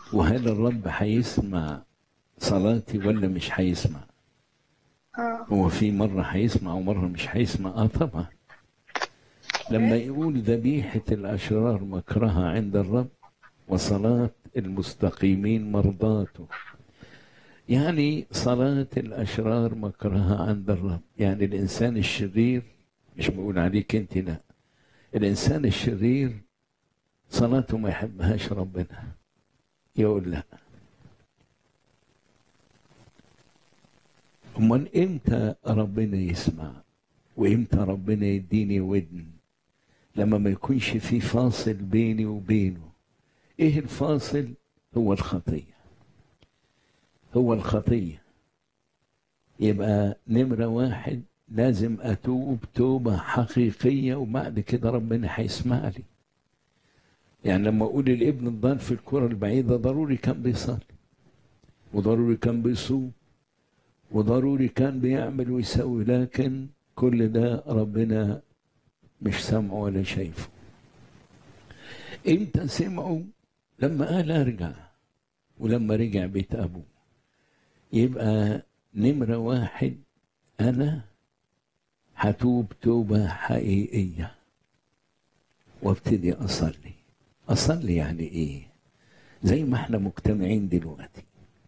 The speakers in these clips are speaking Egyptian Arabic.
وهل الرب هيسمع صلاتي ولا مش هيسمع اه هو في مرة هيسمع ومرة مش هيسمع اه طبعا لما يقول ذبيحة الأشرار مكرها عند الرب وصلاة المستقيمين مرضاته يعني صلاة الأشرار مكرها عند الرب يعني الإنسان الشرير مش بقول عليك أنت لا الإنسان الشرير صلاته ما يحبهاش ربنا يقول لا امال امتى ربنا يسمع وامتى ربنا يديني ودن لما ما يكونش في فاصل بيني وبينه ايه الفاصل هو الخطيه هو الخطيه يبقى نمره واحد لازم اتوب توبه حقيقيه وبعد كده ربنا هيسمع لي يعني لما اقول الابن الضال في الكره البعيده ضروري كان بيصلي وضروري كان بيصوم وضروري كان بيعمل ويسوي لكن كل ده ربنا مش سامعه ولا شايفه امتى سمعه لما قال ارجع ولما رجع بيت ابوه يبقى نمرة واحد انا هتوب توبة حقيقية وابتدي اصلي اصلي يعني ايه زي ما احنا مجتمعين دلوقتي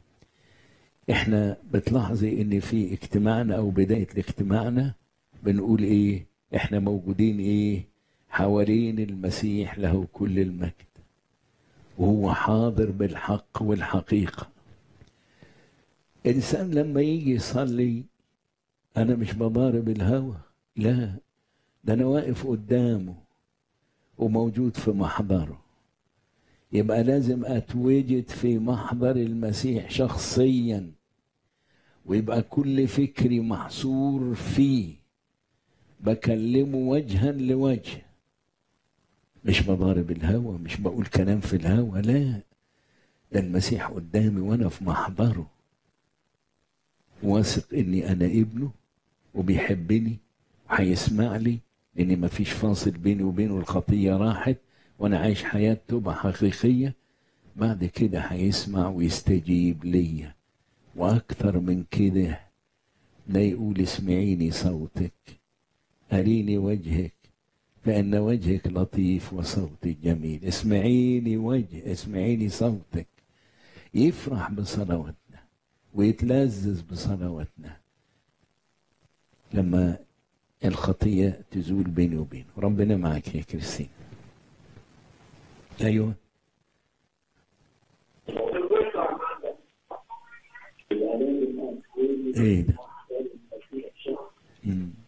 احنا بتلاحظي ان في اجتماعنا او بدايه اجتماعنا بنقول ايه احنا موجودين ايه حوالين المسيح له كل المجد وهو حاضر بالحق والحقيقه انسان لما يجي يصلي انا مش بضارب الهوى لا ده انا واقف قدامه وموجود في محضره يبقى لازم اتوجد في محضر المسيح شخصيا ويبقى كل فكري محصور فيه بكلمه وجها لوجه مش بضارب الهوى مش بقول كلام في الهوى لا ده المسيح قدامي وانا في محضره واثق اني انا ابنه وبيحبني وهيسمع لي لان مفيش فاصل بيني وبينه الخطيه راحت وانا عايش حياه توبه حقيقيه بعد كده هيسمع ويستجيب ليا واكثر من كده لا يقول اسمعيني صوتك اريني وجهك فان وجهك لطيف وصوتك جميل اسمعيني وجه اسمعيني صوتك يفرح بصلواتنا ويتلذذ بصلواتنا لما الخطيه تزول بيني وبينه ربنا معك يا كريستين ايوه ايه ده مم.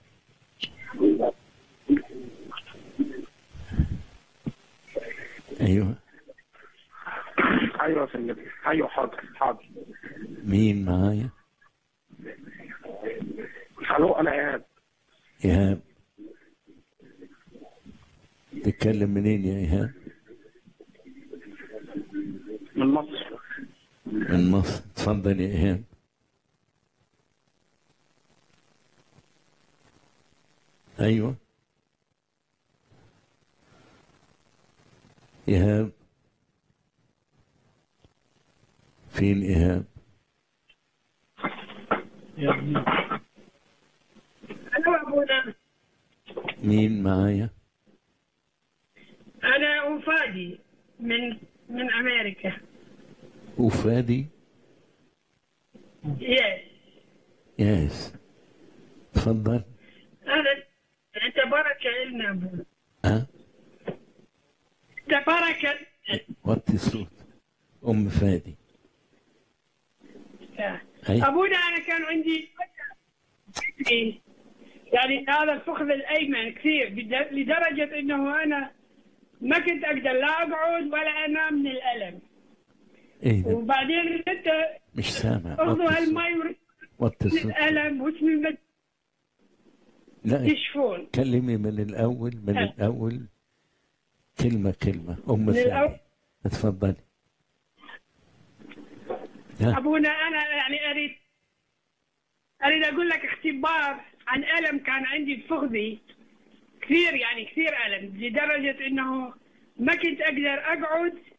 ايوه ايوه يا فندم ايوه حاضر حاضر مين معايا الو انا ايهاب ايهاب تتكلم منين يا ايهاب من مصر من مصر اتفضل يا ايهاب ايوه ايهاب فين ايهاب انا ابونا مين معايا انا ام فادي من من امريكا وفادي يس ياس اتفضل انا انت بركه لنا ابونا ها انت بركه وطي الصوت ام فادي أي. ابونا انا كان عندي يعني هذا الفخذ الايمن كثير بد- لدرجه انه انا ما كنت اقدر لا اقعد ولا انام من الالم ايه ده وبعدين انت مش سامع اخذوا وطي الصوت هالمي ورش وطي من الصوت الالم واسم المد لا يشفون كلمي من الأول من أه. الأول كلمة كلمة أم من فادي الأول. اتفضلي ها ابونا انا يعني اريد اريد اقول لك اختبار عن الم كان عندي بفخذي كثير يعني كثير الم لدرجه انه ما كنت اقدر اقعد